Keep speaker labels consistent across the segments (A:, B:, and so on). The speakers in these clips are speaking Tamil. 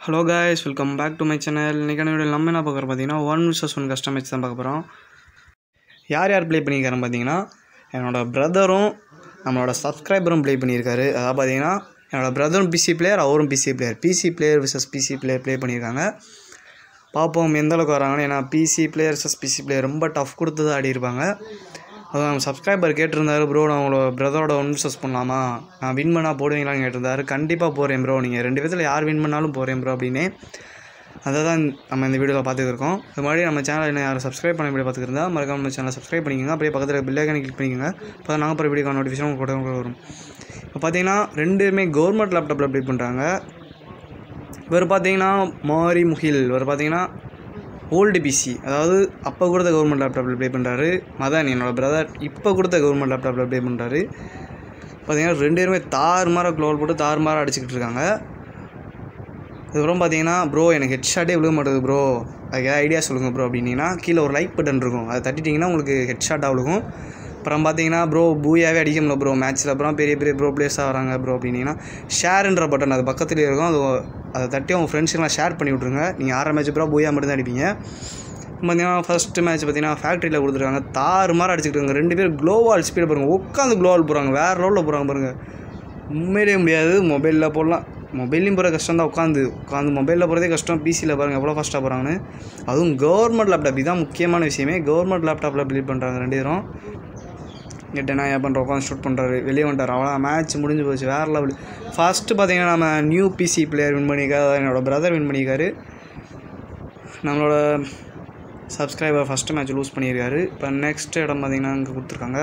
A: hello guys welcome back to my channel இன்றைக்கான வீடியோ நம்ம என்ன பார்க்குறோம் பார்த்தீங்கன்னா one versus one custom match தான் பார்க்க போகிறோம் யார் யார் ப்ளே பண்ணியிருக்காருன்னு பார்த்தீங்கன்னா என்னோடய பிரதரும் நம்மளோட சப்ஸ்கிரைபரும் ப்ளே பண்ணியிருக்காரு அதாவது பார்த்தீங்கன்னா என்னோடய பிரதரும் பிசி பிளேயர் அவரும் PC player PC player versus PC player play பண்ணியிருக்காங்க பார்ப்போம் எந்த அளவுக்கு வராங்கன்னு ஏன்னா PC player versus PC player ரொம்ப டஃப் கொடுத்து தான் ஆடி இருப்பாங்க அதுவும் நம்ம சப்ஸ்கிரைபர் கேட்டிருந்தாரு ப்ரோ நான் உங்களோட பிரதரோட ஒன் விசஸ் பண்ணலாமா நான் வின் பண்ணால் போடுவீங்களான்னு கேட்டிருந்தாரு கண்டிப்பாக போகிறேன் ப்ரோ நீங்கள் ரெண்டு பேர்த்தில் யார் வின் பண்ணாலும் போகிறேன் ப்ரோ அப்படின்னு அதை தான் நம்ம இந்த வீடியோவில் பார்த்துருக்கோம் இது மாதிரி நம்ம சேனல் என்ன யாரும் சப்ஸ்கிரைப் பண்ண வீடியோ பார்த்துருந்தா மறக்காம நம்ம சேனலை சப்ஸ்கிரைப் பண்ணிக்கோங்க அப்படியே பக்கத்தில் பில்லைக்கான கிளிக் பண்ணிக்கோங்க அப்போ நாங்கள் போகிற வீடியோ நோட்டிஃபிகேஷன் கூட உங்களுக்கு வரும் இப்போ பார்த்தீங்கன்னா ரெண்டுமே கவர்மெண்ட் லேப்டாப்பில் அப்டேட் பண்ணுறாங்க இவர் பார்த்தீங்கன்னா மாரி முகில் இவர் பார்த்தீங்கன்னா ஓல்டு பிசி அதாவது அப்போ கொடுத்த கவர்மெண்ட் லேப்டாப்பில் ப்ளே பண்ணுறாரு மதன் என்னோடய பிரதர் இப்போ கொடுத்த கவர்மெண்ட் லேப்டாப்பில் ப்ளே பண்ணுறாரு பார்த்தீங்கன்னா ரெண்டு பேருமே தாறுமாறாக க்ளோல் போட்டு தாறுமாறாக அடிச்சுக்கிட்டு இருக்காங்க அதுக்கப்புறம் பார்த்தீங்கன்னா ப்ரோ எனக்கு ஹெட் ஷாட்டே விழுக மாட்டேது ப்ரோ அதுக்கு ஏதாவது ஐடியா சொல்லுங்கள் ப்ரோ அப்படின்னீங்கன்னா கீழே ஒரு லைக் பட்டன் இருக்கும் அதை தட்டிட்டிங்கன்னா உங்களுக்கு ஹெட் ஷாட்டாக விழுகும் அப்புறம் பார்த்தீங்கன்னா ப்ரோ பூயாவே அடிக்க முடியல ப்ரோ மேட்ச்சில் அப்புறம் பெரிய பெரிய ப்ரோ பிளேஸாக வராங்க ப்ரோ அப்படின்னீங்கன்னா ஷேருன்ற பட்டன் அது பக்கத்துலேயே இருக்கும் அது அதை தட்டி அவங்க ஃப்ரெண்ட்ஸுக்கெலாம் ஷேர் பண்ணி விட்ருங்க நீங்கள் ஆறாம் மேட்ச் ப்ரோ பூயா மட்டும் தான் அடிப்பீங்க பார்த்தீங்கன்னா ஃபஸ்ட்டு மேட்ச் பார்த்தீங்கன்னா ஃபேக்ட்ரியில் கொடுத்துருக்காங்க தாறு மாதிரி அடிச்சுட்டு இருக்காங்க ரெண்டு பேர் க்ளோவால் ஸ்பீடு பாருங்கள் உட்காந்து க்ளோவால் போகிறாங்க வேறு லெவலில் போகிறாங்க பாருங்கள் உண்மையிலே முடியாது மொபைலில் போடலாம் மொபைல்லையும் போகிற கஷ்டம் தான் உட்காந்து உட்காந்து மொபைலில் போகிறதே கஷ்டம் பிசியில் பாருங்கள் எவ்வளோ ஃபாஸ்ட்டாக போகிறாங்கன்னு அதுவும் கவர்மெண்ட் லேப்டாப் இதுதான் முக்கியமான விஷயமே கவர்மெண்ட் லேப்டாப்பில் பிலீட் பண்ணுறாங்க ரெண்டு பேரும் கேட்டேன்னா ஏன் பண்ணுற உட்காந்து ஷூட் பண்ணுறாரு வெளியே வந்துட்டார் அவ்வளோ மேட்ச் முடிஞ்சு போச்சு வேறு லெவல் ஃபஸ்ட்டு பார்த்தீங்கன்னா நம்ம நியூ பிசி பிளேயர் வின் பண்ணியிருக்காரு அதாவது என்னோடய பிரதர் வின் பண்ணியிருக்காரு நம்மளோட சப்ஸ்கிரைபர் ஃபஸ்ட்டு மேட்ச் லூஸ் பண்ணியிருக்காரு இப்போ நெக்ஸ்ட் இடம் பார்த்தீங்கன்னா இங்கே கொடுத்துருக்காங்க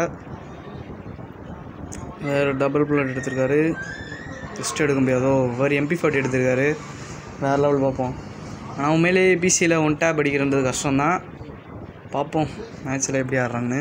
A: வேறு டபுள் புல்லட் எடுத்திருக்காரு டெஸ்ட் எடுக்க முடியாதோ வேறு எம்பி ஃபார்ட்டி எடுத்திருக்காரு வேறு லெவல் பார்ப்போம் ஆனால் உண்மையிலேயே பிசியில் ஒன் டேப் அடிக்கிறது கஷ்டம்தான் பார்ப்போம் மேட்ச்சில் எப்படி ஆடுறாங்கன்னு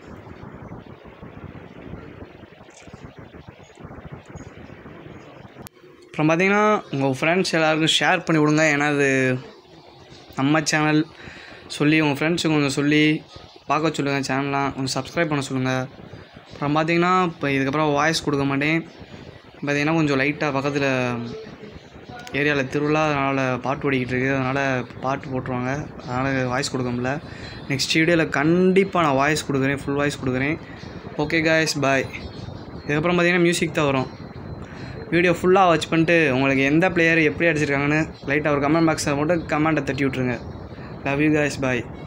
A: அப்புறம் பார்த்தீங்கன்னா உங்கள் ஃப்ரெண்ட்ஸ் எல்லாருக்கும் ஷேர் பண்ணி விடுங்க ஏன்னா அது நம்ம சேனல் சொல்லி உங்கள் ஃப்ரெண்ட்ஸுக்கு கொஞ்சம் சொல்லி பார்க்க சொல்லுங்கள் சேனல்லாம் கொஞ்சம் சப்ஸ்கிரைப் பண்ண சொல்லுங்கள் அப்புறம் பார்த்தீங்கன்னா இப்போ இதுக்கப்புறம் வாய்ஸ் கொடுக்க மாட்டேன் பார்த்தீங்கன்னா கொஞ்சம் லைட்டாக பக்கத்தில் ஏரியாவில் திருவிழா அதனால் பாட்டு ஓடிக்கிட்டு இருக்குது அதனால் பாட்டு போட்டுருவாங்க அதனால் வாய்ஸ் கொடுக்க முடியல நெக்ஸ்ட் வீடியோவில் கண்டிப்பாக நான் வாய்ஸ் கொடுக்குறேன் ஃபுல் வாய்ஸ் கொடுக்குறேன் ஓகே காய்ஸ் பாய் இதுக்கப்புறம் பார்த்தீங்கன்னா மியூசிக் தான் வரும் வீடியோ ஃபுல்லாக வாட்ச் பண்ணிட்டு உங்களுக்கு எந்த பிளேயர் எப்படி அடிச்சிருக்காங்கன்னு லைட்டாக ஒரு கமெண்ட் பாக்ஸில் மட்டும் கமெண்ட்டை தட்டி விட்ருங்க லவ் யூ காய்ஸ் பாய்